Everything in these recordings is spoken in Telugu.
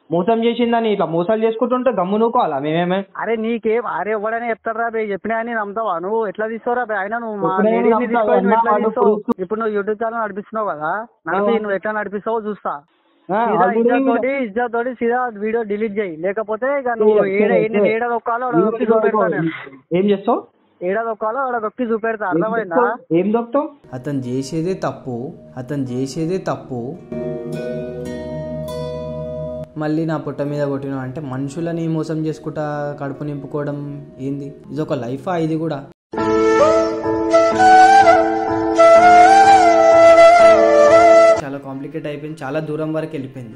మోసం చేసిందని ఇట్లా మోసాలు చేసుకుంటుంటే గమ్ము నూకోవాలా మేమేమే అరే నీకేం అరే ఎవడని చెప్తారా బే చెప్పినా అని నమ్ముతావా నువ్వు ఎట్లా తీసుకోరా బే అయినా నువ్వు మా ఎప్పుడైనా లేడీస్ని నమ్ముతా, తీసుకొని నువ్వు ఎట్లా వాడు తీస్తావు ఇప్పుడు- ఇప్పుడు నువ్వు యూట్యూబ్ ఛానల్ నడిపిస్తున్నావు కదా నడిపి నువ్వు ఎట్లా నడిపిస్తావో చూస్తా ఆ, సీదా already ఇజ్జత్ తోటి ఇజ్జత్ తోటి సీదా వీడియో డిలీట్ చేయి లేకపోతే ఇక నువ్వు సరే, ఏడ సరే, ఎన్ని సరే. ఏడ దొక్కాలో ఆడ దొక్కి చూపెడతా నేను ఏం చేస్తావు ఏడ దొక్కాలో ఆడ దొక్కి చూపెడతా ఏం అర్థమైందా దొక్కుతావు? ఏం దొక్కుతావు అతను చేసేదే తప్పు అతను చేసేదే తప్పు మళ్ళీ నా పుట్ట మీద కొట్టిన అంటే మనుషులని మోసం చేసుకుంటా కడుపు నింపుకోవడం ఏంది ఇది ఒక లైఫా ఇది కూడా చాలా కాంప్లికేట్ అయిపోయింది చాలా దూరం వరకు వెళ్ళిపోయింది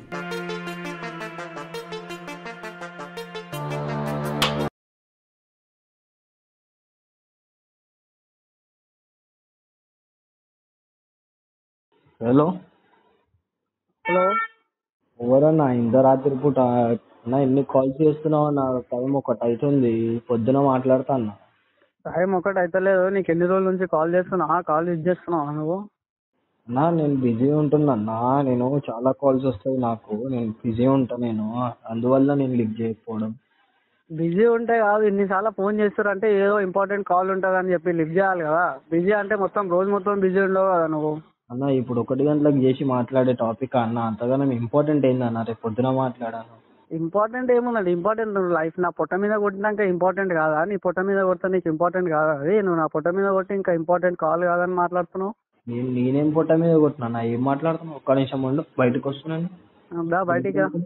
హలో హలో ఎవరన్నా ఇంత రాత్రి పూట అన్న ఎన్ని కాల్స్ చేస్తున్నావు నా టైం ఒకటి అవుతుంది పొద్దున మాట్లాడతా అన్న టైం ఒకటి అయితలేదు నీకు ఎన్ని రోజుల నుంచి కాల్ చేస్తున్నా కాల్ లిఫ్ట్ చేస్తున్నావా నువ్వు అన్నా నేను బిజీ ఉంటున్నా నేను చాలా కాల్స్ వస్తాయి నాకు నేను బిజీ ఉంటా నేను అందువల్ల నేను లిఫ్ట్ చేయకపోవడం బిజీ ఉంటే కాదు ఇన్నిసార్లు ఫోన్ చేస్తారంటే ఏదో ఇంపార్టెంట్ కాల్ ఉంటుంది అని చెప్పి లిఫ్ట్ చేయాలి కదా బిజీ అంటే మొత్తం రోజు మొత్తం బిజీ ఉండవు కదా నువ్వు అన్న ఇప్పుడు ఒకటి గంటలకు చేసి మాట్లాడే టాపిక్ అన్న అంతగానం ఇంపార్టెంట్ ఏందన్న రేపు పొద్దున మాట్లాడాను ఇంపార్టెంట్ ఏమున్నది ఇంపార్టెంట్ నువ్వు లైఫ్ నా పొట్ట మీద కొట్టినాక ఇంపార్టెంట్ కాదా నీ పొట్ట మీద కొడితే నీకు ఇంపార్టెంట్ కాదా అది నువ్వు నా పొట్ట మీద కొట్టి ఇంకా ఇంపార్టెంట్ కాల్ కాదని మాట్లాడుతున్నావు నేను నేనేం పొట్ట మీద కొట్టినా ఏం మాట్లాడుతున్నా ఒక్క నిమిషం ఉండు బయటకు వస్తున్నాను దా బయటికి రా.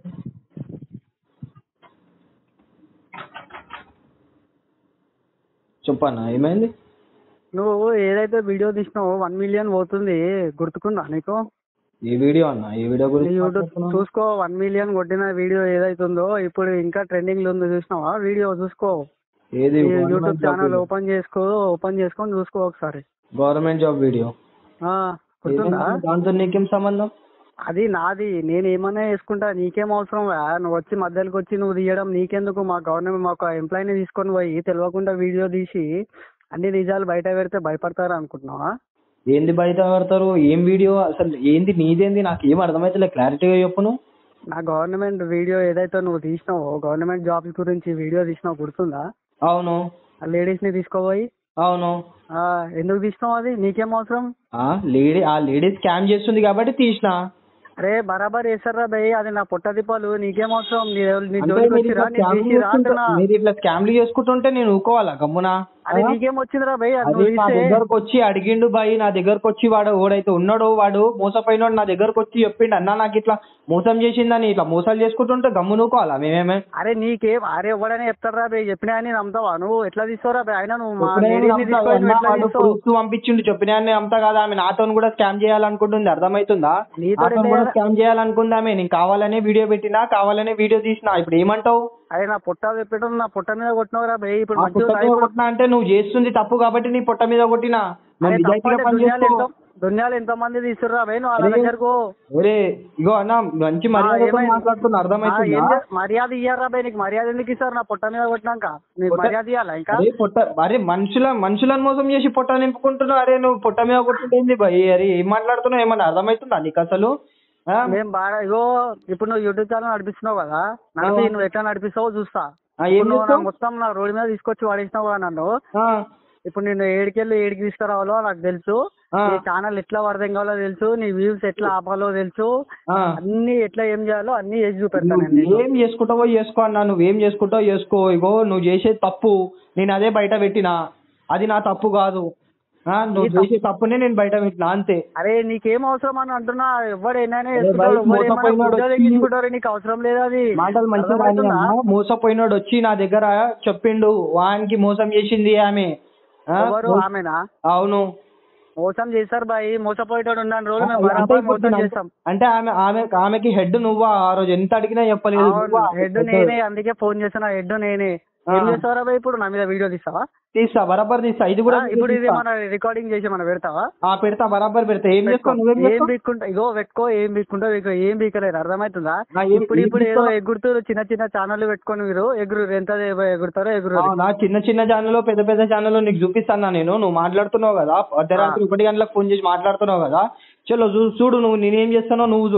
చెప్పన్నా ఏమైంది నువ్వు ఏదైతే వీడియో తీసినావో వన్ మిలియన్ పోతుంది గుర్తుకుందా నీకు ఏ వీడియో అన్న ఏ వీడియో నీ గురించి యూట్యూబ్ మాట్లాడుతున్నావు? చూసుకో వన్ మిలియన్ కొట్టిన వీడియో ఏదైతుందో ఇప్పుడు ఇంకా ట్రెండింగ్ లో ఉంది చూసినావా వీడియో చూసుకో ఏది యూట్యూబ్ ఛానల్ ఓపెన్ చేసుకో ఓపెన్ చేసుకొని చూసుకో ఒకసారి గవర్నమెంట్ జాబ్ వీడియో ఆ, గుర్తుందా దాంతో నీకేం సంబంధం అది నాది నేను ఏమైనా వేసుకుంటా నీకేం అవసరం వా? నువ్వు వచ్చి మధ్యలోకి వచ్చి నువ్వు తీయడం నీకెందుకు మా గవర్నమెంట్ మా ఎంప్లాయీని తీసుకొని పోయి తెలియకుండా వీడియో తీసి అన్ని నిజాలు బయట పెడితే భయపడతారు అనుకుంటున్నావా ఏంది బయట పడతారు ఏం వీడియో అసలు ఏంది నీదేంది నాకు ఏం అర్థమైతే క్లారిటీగా చెప్పు నువ్వు నా గవర్నమెంట్ వీడియో ఏదైతే నువ్వు తీసినావో గవర్నమెంట్ జాబ్స్ గురించి వీడియో తీసినావు గుర్తుందా అవును ఆ లేడీస్ ని తీసుకోపోయి అవును ఆ, ఎందుకు తీసినావు అది నీకేం అవసరం ఆ లేడీ ఆ లేడీ స్కామ్ చేస్తుంది కాబట్టి తీసిన అరే బరాబర్ వేసారా భయ్ అది నా పొట్ట దీపాలు నీకేం అవసరం నీ నీ అంటే జోలికి మీరు వచ్చిరా ఇట్లా నీ scam తీసి చేసుకుంటూ- రాకున్నా మీరు ఇట్లా స్కామ్లు చేసుకుంటుంటే నేను ఊకోవాలా గమ్మునా అది ఆ? నీకేం వచ్చిందిరా భయ్ అది అదే నువ్వు నా తీస్తే దగ్గరకు వచ్చి అడిగిండు బాయ్ నా దగ్గరకు వచ్చి వాడు ఓడైతే ఉన్నాడో వాడు మోసపోయినాడు నా దగ్గరకు వచ్చి చెప్పిండు అన్న నాకు ఇట్లా మోసం చేసిందని ఇట్లా మోసాలు చేసుకుంటుంటే గమ్ము నూకోవాలా మేమేమే అరే నీకేం అరే ఎవడని చెప్తారా బే చెప్పినా అని నమ్ముతావా నువ్వు ఎట్లా తీసుకోరా బే అయినా నువ్వు మా ఎప్పుడైనా లేడీస్ని నమ్ముతా, తీసుకొని నువ్వు అన్న ఎట్లా వాడు తీస్తావు proofs పంపించిండు చెప్పిన నమ్ముతా కదా ఆమె నాతో కూడా స్కామ్ చేయాలనుకుంటుంది అర్థమవుతుందా నీతో నాతో ఎట్లా కూడా చేయాలి? స్కామ్ చేయాలనుకుంది ఆమె నేను కావాలనే వీడియో పెట్టినా కావాలనే వీడియో తీసినా ఇప్పుడు ఏమంటావు అరే నా పొట్ట చెప్పడం నా పొట్ట మీద కొట్టినవరా బే ఇప్పుడు ఆ మంచిగా పుట్ట మీద ఇప్పుడు- కొట్టినా అంటే నువ్వు చేస్తుంది తప్పు కాబట్టి నీ పొట్ట మీద కొట్టినా నువ్వు అరే నిజాయితీగా తప్పంటే పని దునియాలో చేసుకో ఎంతో దునియాలో ఎంతో మంది తీసుకురా బే నువ్వు వాళ్ళ అరే, దగ్గరకు ఒరే ఇగో అన్న మంచి మర్యాదతో మాట్లాడుతున్నా అర్థమవుతుందా మర్యాద ఇయ్యారా బే నీకు మర్యాద ఎందుకు ఇస్తారు నా పొట్ట మీద కొట్టినాక నీకు పొట్ట- మర్యాద ఇవ్వాలా ఇంకా అరే పొట్ట అరే మనుషుల మనుషులను మోసం చేసి పొట్ట నింపుకుంటున్నావు అరే నువ్వు పొట్ట మీద కొట్టుంటేంది భయ్ అరే ఏం మాట్లాడుతున్నావు ఏమన్నా అర్థమవుతుందా నీకు అసలు ఆ? మేము బాగా ఇగో ఇప్పుడు నువ్వు యూట్యూబ్ ఛానల్ నడిపిస్తున్నావు కదా నడిపి నువ్వు ఎట్లా నడిపిస్తావో చూస్తా ఆ, ఏం ఇప్పుడు నువ్వు నా చేస్తావు? మొత్తం నా రోడ్డు మీద తీసుకొచ్చి వాడేసినావు కదా నన్ను ఆ, ఇప్పుడు నేను ఏడికెళ్ళి ఏడికి తీసుకురావాలో నాకు తెలుసు ఆ. నీ ఛానల్ ఎట్లా వర్ధం కావాలో తెలుసు నీ వ్యూస్ ఎట్లా ఆపాలో తెలుసు ఆ. అన్ని ఎట్లా ఏం చేయాలో అన్ని చేసి చూపెడతాను నేను నువ్వు నీకు. ఏం చేసుకుంటావో చేసుకో అన్న నువ్వేం చేసుకుంటావో చేసుకో ఇగో నువ్వు చేసేది తప్పు నేను అదే బయట పెట్టినా అది నా తప్పు కాదు ఆ, నువ్వు నీ తప్పు- చేసే తప్పునే నేను బయట పెట్టినా అంతే అరే నీకేం అవసరం అని అంటున్నా ఎవడు ఏమైనా అరే చేసుకుంటాడు బయట ఎవడు ఏమైనా మోసపోయినోడు గుడ్డ వచ్చి- తెగించుకుంటారు నీకు అవసరం లేదు అది మాటలు మంచిగా రాని అర్థమవుతుందా? అన్న మోసపోయినోడు వచ్చి నా దగ్గర చెప్పిండు వానికి మోసం చేసింది ఆమె ఆ? ఎవరు ఆమెనా అవును మోసం చేస్తారు బాయ్ మోసపోయేటోడు ఉన్నాను రోజు మేము అంటే బరాబర్ ఇప్పుడు మోసం నేను- చేస్తాం అంటే ఆమె ఆమె ఆమెకి హెడ్ నువ్వా ఆ రోజు ఎంత అడిగినా చెప్పలేదు అవును నువ్వా? హెడ్ నేనే అందుకే ఫోన్ చేసిన హెడ్ నేనే ఏం ఆ. చేస్తావరా బాయ్ ఇప్పుడు నా మీద వీడియో తీస్తావా తీస్తా బరాబర్ తీస్తా ఇది కూడా ఆ, ఇప్పుడు ఇది తీస్తా. మన రికార్డింగ్ చేసి మనం పెడతావా ఆ పెడతా బరాబర్ పెడతా ఏం పెట్టుకో. చేస్తావు నువ్వేం ఏం చేస్తావు బిక్కుంటా ఇగో పెట్టుకో ఏం బిక్కుంటావు ఇగో ఏం బీకలేరు అర్థమవుతుందా ఆ, ఏం- ఇప్పుడు ఏం ఇప్పుడు ఏదో బీక్తావు? ఎగురుతూ చిన్న చిన్న ఛానల్ పెట్టుకొని మీరు ఎగురు ఎంత ఎగురుతారో ఎగురు నా చిన్న చిన్న ఛానల్ పెద్ద పెద్ద ఛానల్ నీకు చూపిస్తాను నేను నువ్వు మాట్లాడుతున్నావు కదా అర్ధరాత్రి ఒకటి గంటలకు ఫోన్ చేసి మాట్లాడుతున్నావు కదా చలో చూ- చూడు నువ్వు నేనేం చేస్తానో నువ్వు చూడు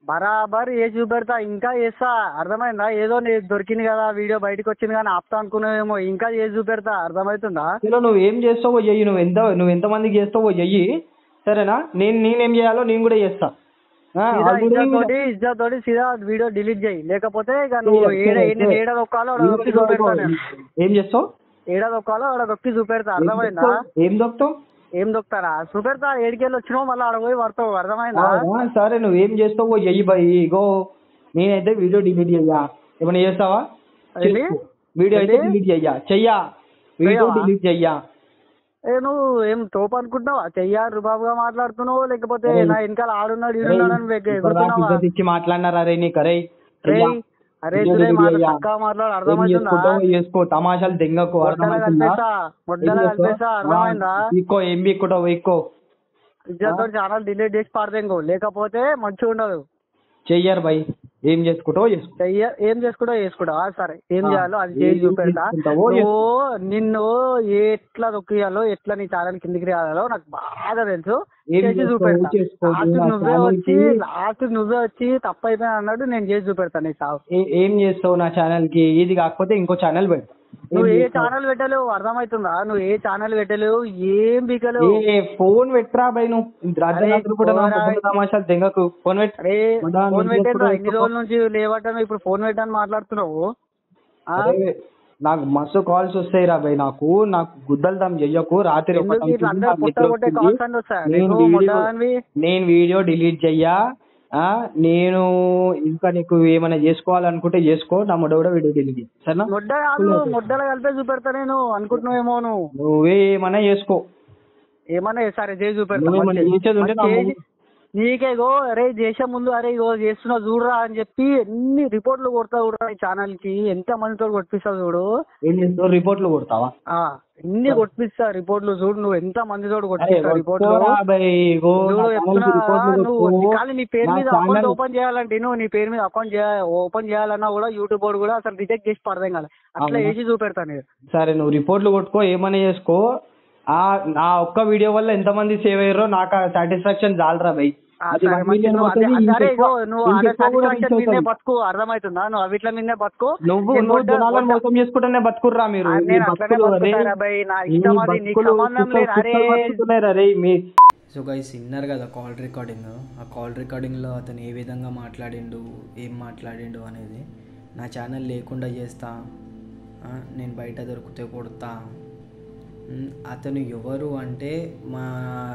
బరాబర్ ఏ చూపెడతా ఇంకా చేస్తా అర్థమైందా ఏదో నీ దొరికింది కదా వీడియో బయటకు వచ్చింది కానీ ఆపుతా అనుకున్నావేమో ఇంకా ఏ చూపెడతా అర్థమవుతుందా అసలు నువ్వు ఏం చేస్తావో చెయ్యి నువ్వు ఎంత నువ్వు ఎంతమందికి చేస్తావో చెయ్యి సరేనా నేను నేనేం చేయాలో నేను కూడా చేస్తా ఆ, సీదా already ఇజ్జత్ తోటి ఇజ్జత్ తోటి సీదా వీడియో డిలీట్ చేయి లేకపోతే ఇక నువ్వు చెయ్యి, ఏడ చెయ్యి, నేను చెయ్యి. ఏడ దొక్కాలో ఆడ దొక్కి చూపెడతా నేను ఏం చేస్తావు ఏడ దొక్కాలో ఆడ దొక్కి చూపెడతా ఏం అర్థమైందా దొక్కుతావు? ఏం దొక్కుతావు ఏం దొక్కుతారా చూపెడతా ఏడికెళ్ళి వచ్చినావు మళ్ళీ ఆడ పోయి పడతావు అర్థమైందా అవునా? సరే నువ్వు ఏం చేస్తావో చెయ్యి బాయ్ ఇగో నేనైతే వీడియో డిలీట్ చెయ్యా ఏమైనా చేస్తావా ఏంటి? చేసుకో. వీడియో అయితే ఏంటి? డిలీట్ చెయ్యా చెయ్యా వీడియో చెయ్యవా? డిలీట్ చెయ్యా ఏ నువ్వు ఏం తోపు అనుకుంటున్నావా చెయ్యా రుబాబుగా మాట్లాడుతున్నావు లేకపోతే అరే, నా వెనకాల ఆడున్నాడు అరే, ఈడున్నాడు అని వెగ్గ- ఇప్పటిదాకా ఎగురుతున్నావా ఇజ్జత్ ఇచ్చి మాట్లాడినారా రే నీకు అరే రే చెయ్యా. అరే వీడియో సురే డిలీట్ మాట చెయ్యా. చక్కగా మాట్లాడు ఏం అర్థమవుతుందా చేసుకుంటావో చేసుకో తమాషాలు దెంగకు మొడ్డల అర్థమవుతుందా కలిపేసా మొడ్డల ఏం చేస్తావు? కలిపేసా అర్థమైందా ఆ, ఇక్కో ఏం బిక్కుతావు ఇక్కో ఇజ్జత్ ఛానల్ డిలీట్ చేసి పాడదేంగో లేకపోతే మంచిగా ఉండదు చెయ్యరు బాయ్ ఏం చేసుకుంటావో చేసుకో చెయ్య ఏం చేసుకుంటావు చేసుకుంటావు ఆ, సరే ఏం ఆ, చేయాలో అది ఏం చేసి చూపెడతా చేసుకుంటావో నువ్వు నిన్ను ఎట్లా దొక్కియాలో ఎట్లా నీ ఛానల్ కిందికి రాయాలో నాకు బాగా తెలుసు ఏం చేసి చేస్తావో చూపెడతా చేసుకో. లాస్ట్ నా నువ్వే channel వచ్చి కి- లాస్ట్ నువ్వే వచ్చి తప్పు అయిపోయినా అన్నాడు నేను చేసి చూపెడతా నీ సాగు ఏ- ఏం చేస్తావు నా ఛానల్ కి ఇది కాకపోతే ఇంకో ఛానల్ పెడతా ఏం నువ్వు ఏ చేస్తావు? ఛానల్ పెట్టలేవు అర్థమవుతుందా నువ్వు ఏ ఛానల్ పెట్టలేవు ఏం బీకలేవు ఏ ఫోన్ పెట్టరా బై నువ్వు రాత్రి కూడా నా ఫోన్ మొహం తమాషాలు దెంగకు ఫోన్ పెట్టు అరే మొన్న ఫోన్ నువ్వు పెట్టాను ఎప్పుడు ఇన్ని రోజుల నుంచి లేవటం ఇప్పుడు ఫోన్ పెట్టాను మాట్లాడుతున్నావు ఆ? అరే, నాకు మస్తు కాల్స్ వస్తాయి రా బై నాకు నాకు గుద్దలు దమ్ చెయ్యకు రాత్రి ఎందుకు ఒకటి ఇట్లా అవుతుంది, అందరు నాకు పుట్ట నిద్ర కొట్టే వస్తుంది. కాల్స్ అన్ని వస్తాయా నేను నీకు వీడియో మొట్టదానివి? నేను వీడియో డిలీట్ చెయ్యా ఆ, నేను ఇంకా నీకు ఏమైనా చేసుకోవాలనుకుంటే చేసుకో నా మొడ కూడా వీడియో డిలీట్ చేయి సరేనా ముడ్డ కాదు ముడ్డల కలిపే చూపెడతా నేను అనుకుంటున్నావేమో నువ్వు నువ్వే ఏమైనా చేసుకో ఏమన్నా సరే చేసి చూపెడతా నువ్వేమన్నా మంచిది. చేసేది ఉంటే నా మంచి ముందు- నీకే గో అరే చేసే ముందు అరే ఇగో చేస్తున్నావు చూడరా అని చెప్పి ఎన్ని రిపోర్ట్లు కొడతా చూడరా ఈ ఛానల్ కి ఎంత మందితో కొట్టిస్తావు చూడు ఏం చేస్తావు రిపోర్ట్లు కొడతావా ఆ ఇన్ని కొట్టిస్తా రిపోర్ట్లు చూడు నువ్వు ఎంత మందితో అరే కొట్టిస్తావు రిపోర్ట్లు కొట్టుకోరా బై, ఇగో నా చూడు ఛానల్కి చెప్తున్నా రిపోర్ట్లు నువ్వు కొట్టుకో. కానీ నీ పేరు నా మీద అకౌంట్ ఛానల్- ఓపెన్ చేయాలంటే నువ్వు నీ పేరు మీద అకౌంట్ ఓపెన్ చేయాలన్నా కూడా యూట్యూబ్ వాడు కూడా అసలు రిజెక్ట్ చేసి పడదేం కదా అట్లా అవునా? వేసి చూపెడతా నేను సరే నువ్వు రిపోర్ట్లు కొట్టుకో ఏమైనా చేసుకో ఆ నా ఒక్క వీడియో వల్ల ఎంతమంది సేవ్ అయ్యారో నాకు సాటిస్ఫాక్షన్ చాలరా బై ఆ, అది సరే, one మంచిది. million నువ్వు అదే- అవుతుంది, అదే ఇంకెక్కువ- ఇగో నువ్వు అదే ఇంకెక్కువ కూడా satisfaction reach మీదే అవుతుంది. బతుకు అర్థమవుతుందా నువ్వు అవిట్ల మీదే బతుకు నువ్వు నేను నువ్వు మొట్ట- జనాలను మొట్ట- మోసం చేసుకుంటూనే బతుకుర్రా మీరు ఆ, మీ నేను అట్లనే బతుకులు అరే బతుకుతారా బై, నా మీ ఇష్టం అది, నీకు బతుకులు సంబంధం కుక్కలు- లేదు. అరే. కుక్కలు బతుకుతున్నారా రే మీ సో గైస్ విన్నారు కదా కాల్ రికార్డింగ్ ఆ కాల్ రికార్డింగ్లో అతను ఏ విధంగా మాట్లాడిండు ఏం మాట్లాడిండు అనేది నా ఛానల్ లేకుండా చేస్తా ఆ, నేను బయట దొరికితే కొడతా ఉమ్, అతను ఎవరు అంటే మా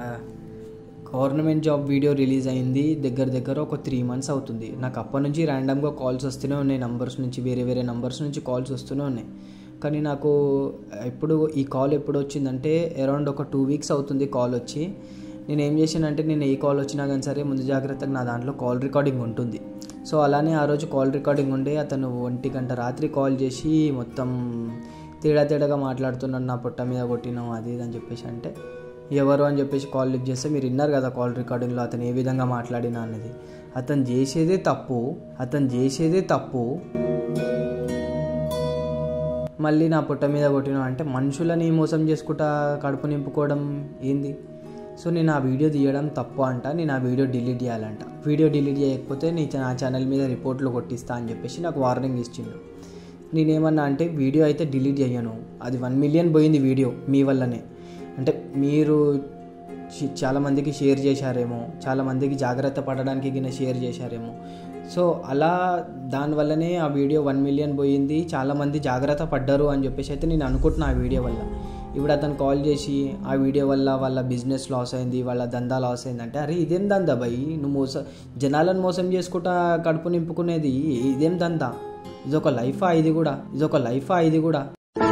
గవర్నమెంట్ జాబ్ వీడియో రిలీజ్ అయింది దగ్గర దగ్గర ఒక త్రీ మంత్స్ అవుతుంది నాకు అప్పటి నుంచి ర్యాండమ్గా కాల్స్ వస్తూనే ఉన్నాయి నంబర్స్ నుంచి వేరే వేరే నంబర్స్ నుంచి కాల్స్ వస్తూనే ఉన్నాయి కానీ నాకు ఎప్పుడు ఈ కాల్ ఎప్పుడు వచ్చిందంటే అరౌండ్ ఒక టూ వీక్స్ అవుతుంది కాల్ వచ్చి నేను ఏం చేశానంటే నేను ఏ కాల్ వచ్చినా కానీ సరే ముందు జాగ్రత్తగా నా దాంట్లో కాల్ రికార్డింగ్ ఉంటుంది సో అలానే ఆ రోజు కాల్ రికార్డింగ్ ఉండే అతను ఒంటి గంట రాత్రి కాల్ చేసి మొత్తం తేడా తేడాగా మాట్లాడుతున్నాడు నా పొట్ట మీద కొట్టినావు అది ఇది అని చెప్పేసి అంటే ఎవరు అని చెప్పేసి కాల్ లిఫ్ట్ చేస్తే మీరు విన్నారు కదా కాల్ రికార్డింగ్లో అతను ఏ విధంగా మాట్లాడినా అనేది అతను చేసేదే తప్పు అతను చేసేదే తప్పు మళ్ళీ నా పొట్ట మీద కొట్టినా అంటే మనుషులని మోసం చేసుకుంటా కడుపు నింపుకోవడం ఏంది సో నేను ఆ వీడియో తీయడం తప్పు అంట నేను ఆ వీడియో డిలీట్ చేయాలంట వీడియో డిలీట్ చేయకపోతే నీ చ- నా ఛానల్ మీద రిపోర్ట్లు కొట్టిస్తా అని చెప్పేసి నాకు వార్నింగ్ ఇచ్చిండు నేనేమన్నా అంటే వీడియో అయితే డిలీట్ చేయను అది వన్ మిలియన్ పోయింది వీడియో మీ వల్లనే అంటే మీరు చి- చాలామందికి షేర్ చేశారేమో చాలామందికి జాగ్రత్త పడడానికి గిన షేర్ చేశారేమో సో అలా దానివల్లనే ఆ వీడియో వన్ మిలియన్ పోయింది చాలామంది జాగ్రత్త పడ్డారు అని చెప్పేసి అయితే నేను అనుకుంటున్నా ఆ వీడియో వల్ల ఇప్పుడు అతను కాల్ చేసి ఆ వీడియో వల్ల వాళ్ళ బిజినెస్ లాస్ అయింది వాళ్ళ దందా లాస్ అయింది అంటే అరే ఇదేం దందా భయ్ నువ్వు మోసం జనాలను మోసం చేసుకుంటా కడుపు నింపుకునేది ఇదేం దందా ఇదొక లైఫా ఇది కూడా ఇదొక లైఫా ఇది కూడా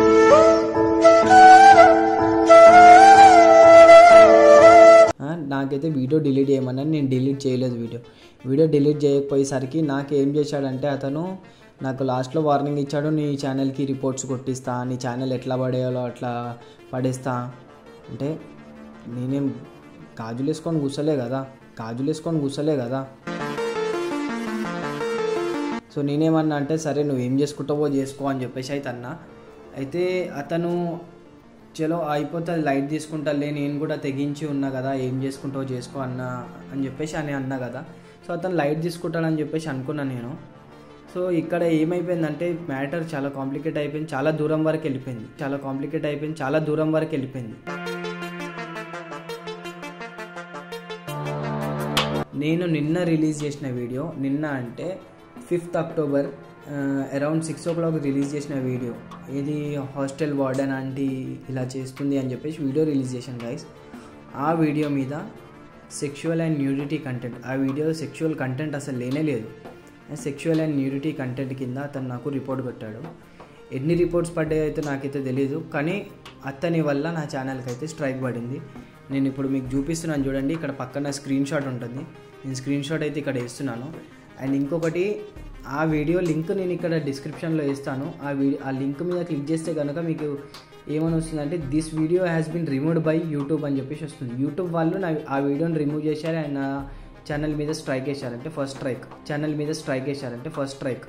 ఆ, నాకైతే వీడియో డిలీట్ చేయమన్నా నేను డిలీట్ చేయలేదు వీడియో వీడియో డిలీట్ చేయకపోయేసరికి నాకు ఏం చేశాడంటే అతను నాకు లాస్ట్లో వార్నింగ్ ఇచ్చాడు నీ ఛానల్కి రిపోర్ట్స్ కొట్టిస్తా నీ ఛానల్ ఎట్లా పడేయాలో అట్లా పడేస్తా అంటే నేనేం గాజులు వేసుకొని కూర్చోలే కదా గాజులు వేసుకొని కూర్చోలే కదా సో నేనేమన్నా అంటే సరే నువ్వు ఏం చేసుకుంటావో చేసుకో అని చెప్పేసి అయితే అన్నా అయితే అతను చలో అయిపోతుంది లైట్ తీసుకుంటాలే నేను కూడా తెగించి ఉన్నా కదా ఏం చేసుకుంటావో చేసుకో అన్న అని చెప్పేసి అని అన్నా కదా సో అతను లైట్ తీసుకుంటాడని చెప్పేసి అనుకున్నాను నేను సో ఇక్కడ ఏమైపోయిందంటే మ్యాటర్ చాలా కాంప్లికేట్ అయిపోయింది చాలా దూరం వరకు వెళ్ళిపోయింది చాలా కాంప్లికేట్ అయిపోయింది చాలా దూరం వరకు వెళ్ళిపోయింది నేను నిన్న రిలీజ్ చేసిన వీడియో నిన్న అంటే fifth October around six o'clock release చేసిన వీడియో ఇది హాస్టల్ వార్డెన్ ఆంటీ ఇలా చేస్తుంది అని చెప్పేసి వీడియో రిలీజ్ చేశాను గైస్ ఆ వీడియో మీద సెక్షువల్ అండ్ న్యూడిటీ కంటెంట్ ఆ వీడియో సెక్షువల్ కంటెంట్ అసలు లేనే లేదు సెక్షువల్ అండ్ న్యూడిటీ కంటెంట్ కింద అతను నాకు రిపోర్ట్ కొట్టాడు ఎన్ని రిపోర్ట్స్ పడ్డాయో అయితే నాకైతే తెలియదు కానీ అతని వల్ల నా ఛానల్కి అయితే స్ట్రైక్ పడింది నేను ఇప్పుడు మీకు చూపిస్తున్నాను చూడండి ఇక్కడ పక్కన స్క్రీన్ షాట్ ఉంటుంది నేను స్క్రీన్ షాట్ అయితే ఇక్కడ వేస్తున్నాను అండ్ ఇంకొకటి ఆ వీడియో లింక్ నేను ఇక్కడ డిస్క్రిప్షన్లో వేస్తాను ఆ వీడియో ఆ లింక్ మీద క్లిక్ చేస్తే కనుక మీకు ఏమని వస్తుందంటే this video has been removed by YouTube అని చెప్పేసి వస్తుంది యూట్యూబ్ వాళ్ళు నా ఆ వీడియోని రిమూవ్ చేశారు అండ్ నా ఛానల్ మీద స్ట్రైక్ వేశారంటే ఫస్ట్ స్ట్రైక్ ఛానల్ మీద స్ట్రైక్ వేశారంటే ఫస్ట్ స్ట్రైక్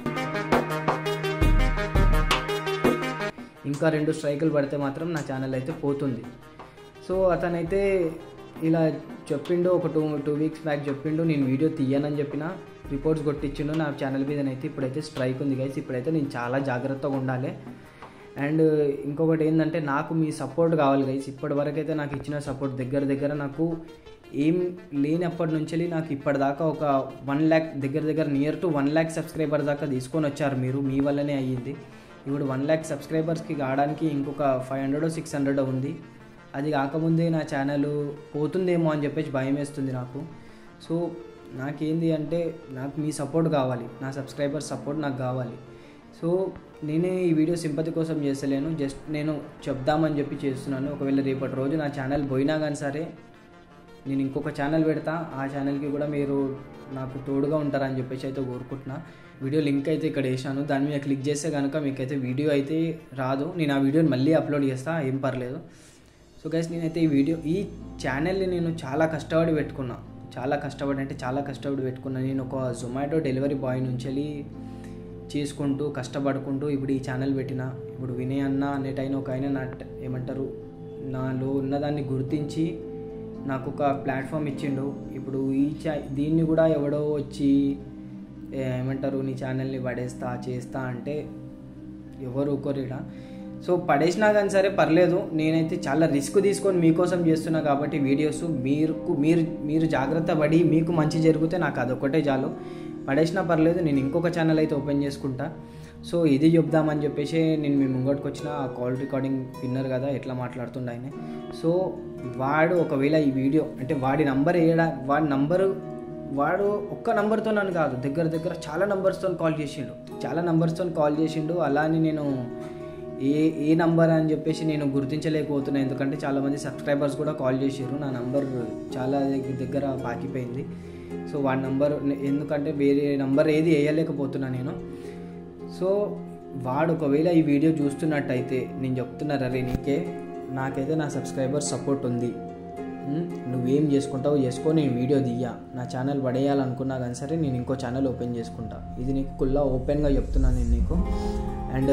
ఇంకా రెండు స్ట్రైకులు పడితే మాత్రం నా ఛానల్ అయితే పోతుంది సో అతనైతే ఇలా చెప్పిండు ఒక టూ టూ వీక్స్ బ్యాక్ చెప్పిండు నేను వీడియో తీయనని చెప్పిన రిపోర్ట్స్ కొట్టించిండు నా ఛానల్ మీదనైతే ఇప్పుడైతే స్ట్రైక్ ఉంది గైస్ ఇప్పుడైతే నేను చాలా జాగ్రత్తగా ఉండాలి అండ్ ఇంకొకటి ఏంటంటే నాకు మీ సపోర్ట్ కావాలి గైస్ ఇప్పటి వరకు అయితే నాకు ఇచ్చిన సపోర్ట్ దగ్గర దగ్గర నాకు ఏం లేనప్పటి నుంచి నాకు ఇప్పటిదాకా ఒక వన్ ల్యాక్ దగ్గర దగ్గర near to one lakh subscriber దాకా తీసుకొని వచ్చారు మీరు మీ వల్లనే అయ్యింది ఇప్పుడు వన్ ల్యాక్ సబ్స్క్రైబర్స్కి కావడానికి ఇంకొక ఫైవ్ హండ్రెడ్ సిక్స్ హండ్రెడ్ ఉంది అది కాకముందే నా ఛానల్ పోతుందేమో అని చెప్పేసి భయం వేస్తుంది నాకు సో నాకేంది అంటే నాకు మీ సపోర్ట్ కావాలి నా సబ్స్క్రైబర్ సపోర్ట్ నాకు కావాలి సో నేనే ఈ వీడియో సింపతి కోసం చేస్తలేను జస్ట్ నేను చెప్దామని చెప్పి చేస్తున్నాను ఒకవేళ రేపటి రోజు నా ఛానల్ పోయినా కానీ సరే నేను ఇంకొక ఛానల్ పెడతా ఆ ఛానల్కి కూడా మీరు నాకు తోడుగా ఉంటారని చెప్పేసి అయితే కోరుకుంటున్నా వీడియో లింక్ అయితే ఇక్కడ వేసాను దాని మీద క్లిక్ చేస్తే కనుక మీకైతే వీడియో అయితే రాదు నేను ఆ వీడియోని మళ్ళీ అప్లోడ్ చేస్తా ఏం పర్లేదు సో గైస్ నేనైతే ఈ వీడియో ఈ ఛానల్ని నేను చాలా కష్టపడి పెట్టుకున్నా చాలా కష్టపడి అంటే చాలా కష్టపడి పెట్టుకున్నా నేను ఒక జొమాటో డెలివరీ బాయ్ నుంచి వెళ్ళి చేసుకుంటూ కష్టపడుకుంటూ ఇప్పుడు ఈ ఛానల్ పెట్టిన ఇప్పుడు వినయ్ అన్న అనేటైన ఒక ఆయన నా ఏమంటారు నాలో ఉన్నదాన్ని గుర్తించి నాకు ఒక ప్లాట్ఫామ్ ఇచ్చిండు ఇప్పుడు ఈ చా దీన్ని కూడా ఎవడో వచ్చి ఏమంటారు నీ ఛానల్ని పడేస్తా చేస్తా అంటే ఎవరు ఒకరిడా సో పడేసినా కానీ సరే పర్లేదు నేనైతే చాలా రిస్క్ తీసుకొని మీకోసం చేస్తున్నా కాబట్టి వీడియోస్ మీరు మీరు మీరు జాగ్రత్త పడి మీకు మంచి జరిగితే నాకు అదొకటే చాలు పడేసినా పర్లేదు నేను ఇంకొక ఛానల్ అయితే ఓపెన్ చేసుకుంటా సో ఇది చెప్దామని చెప్పేసి నేను మీ ముంగటికి వచ్చిన ఆ కాల్ రికార్డింగ్ విన్నారు కదా ఎట్లా మాట్లాడుతుండ ఆయన సో వాడు ఒకవేళ ఈ వీడియో అంటే వాడి నంబర్ వేయడా వాడి నంబరు వాడు ఒక్క నంబర్తో నన్ను కాదు దగ్గర దగ్గర చాలా నంబర్స్తో కాల్ చేసిండు చాలా నంబర్స్తో కాల్ చేసిండు అలా అని నేను ఏ ఏ నంబర్ అని చెప్పేసి నేను గుర్తించలేకపోతున్నాను ఎందుకంటే చాలామంది సబ్స్క్రైబర్స్ కూడా కాల్ చేసారు నా నంబర్ చాలా దగ్గర దగ్గర పాకిపోయింది సో వాడి నంబర్ ఎందుకంటే వేరే నంబర్ ఏది వేయలేకపోతున్నా నేను సో వాడు ఒకవేళ ఈ వీడియో చూస్తున్నట్టయితే నేను చెప్తున్నా రే నీకే నాకైతే నా సబ్స్క్రైబర్ సపోర్ట్ ఉంది ఉమ్, నువ్వేం చేసుకుంటావో చేసుకో నేను వీడియో దియ్యా నా ఛానల్ పడేయాలనుకున్నా కానీ సరే నేను ఇంకో ఛానల్ ఓపెన్ చేసుకుంటా ఇది నీకు కుల్లా ఓపెన్గా చెప్తున్నాను నేను నీకు అండ్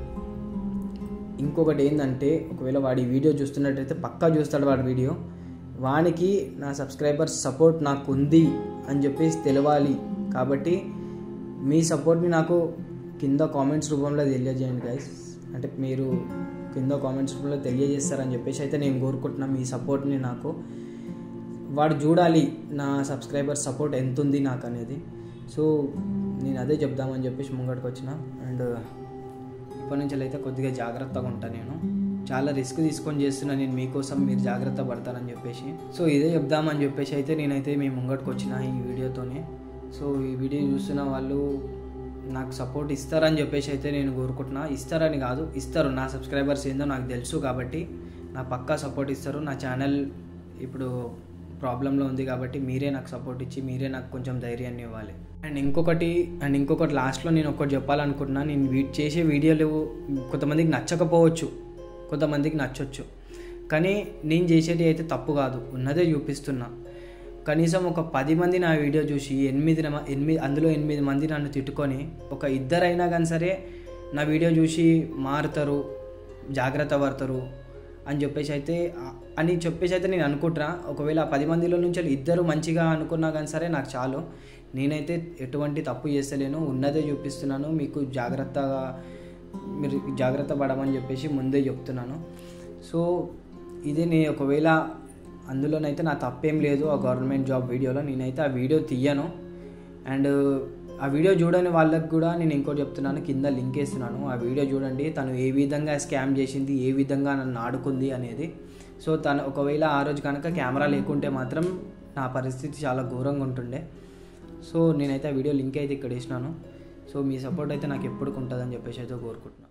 ఇంకొకటి ఏంటంటే ఒకవేళ వాడి వీడియో చూస్తున్నట్టయితే పక్కా చూస్తాడు వాడి వీడియో వానికి నా సబ్స్క్రైబర్స్ సపోర్ట్ నాకు ఉంది అని చెప్పేసి తెలవాలి కాబట్టి మీ సపోర్ట్ని నాకు కింద కామెంట్స్ రూపంలో తెలియజేయండి గైస్ అంటే మీరు కింద కామెంట్స్ రూపంలో తెలియజేస్తారని చెప్పేసి అయితే నేను కోరుకుంటున్నా మీ సపోర్ట్ని నాకు వాడు చూడాలి నా సబ్స్క్రైబర్ సపోర్ట్ ఎంత ఉంది నాకు అనేది సో నేను అదే చెప్దామని చెప్పేసి ముంగడికి వచ్చిన అండ్ ఇప్పటి నుంచి అయితే కొద్దిగా జాగ్రత్తగా ఉంటాను నేను చాలా రిస్క్ తీసుకొని చేస్తున్నా నేను మీకోసం మీరు జాగ్రత్త పడతారని చెప్పేసి సో ఇదే చెప్దామని చెప్పేసి అయితే నేనైతే మీ ముంగటికి వచ్చిన ఈ వీడియోతోనే సో ఈ వీడియో చూస్తున్న వాళ్ళు నాకు సపోర్ట్ ఇస్తారని చెప్పేసి అయితే నేను కోరుకుంటున్నా ఇస్తారని కాదు ఇస్తారు నా సబ్స్క్రైబర్స్ ఏందో నాకు తెలుసు కాబట్టి నా పక్కా సపోర్ట్ ఇస్తారు నా ఛానల్ ఇప్పుడు ప్రాబ్లంలో ఉంది కాబట్టి మీరే నాకు సపోర్ట్ ఇచ్చి మీరే నాకు కొంచెం ధైర్యాన్ని ఇవ్వాలి అండ్ ఇంకొకటి అండ్ ఇంకొకటి లాస్ట్లో నేను ఒకటి చెప్పాలనుకుంటున్నా నేను వీ చేసే వీడియోలు కొంతమందికి నచ్చకపోవచ్చు కొంతమందికి నచ్చొచ్చు కానీ నేను చేసేది అయితే తప్పు కాదు ఉన్నదే చూపిస్తున్నా కనీసం ఒక పది మంది నా వీడియో చూసి ఎనిమిది నమ- ఎనిమిది అందులో ఎనిమిది మంది నన్ను తిట్టుకొని ఒక ఇద్దరైనా కానీ సరే నా వీడియో చూసి మారుతారు జాగ్రత్త పడతారు అని చెప్పేసి అయితే ఆ- అని చెప్పేసి అయితే నేను అనుకుంటున్నా ఒకవేళ ఆ పది మందిలో నుంచి ఇద్దరు మంచిగా అనుకున్నా కానీ సరే నాకు చాలు నేనైతే ఎటువంటి తప్పు చేస్తలేను ఉన్నదే చూపిస్తున్నాను మీకు జాగ్రత్తగా మీరు జాగ్రత్త పడమని చెప్పేసి ముందే చెప్తున్నాను సో ఇది నేను ఒకవేళ అందులోనైతే నా తప్పేం లేదు ఆ గవర్నమెంట్ జాబ్ వీడియోలో నేనైతే ఆ వీడియో తీయను అండ్ ఆ వీడియో చూడని వాళ్ళకి కూడా నేను ఇంకోటి చెప్తున్నాను కింద లింక్ వేస్తున్నాను ఆ వీడియో చూడండి తను ఏ విధంగా స్కామ్ చేసింది ఏ విధంగా నన్ను ఆడుకుంది అనేది సో తను ఒకవేళ ఆ రోజు కనుక కెమెరా లేకుంటే మాత్రం నా పరిస్థితి చాలా ఘోరంగా ఉంటుండే సో నేనైతే ఆ వీడియో లింక్ అయితే ఇక్కడ వేసినాను సో మీ సపోర్ట్ అయితే నాకు ఎప్పుడు ఉంటుందని చెప్పేసి అయితే కోరుకుంటున్నాను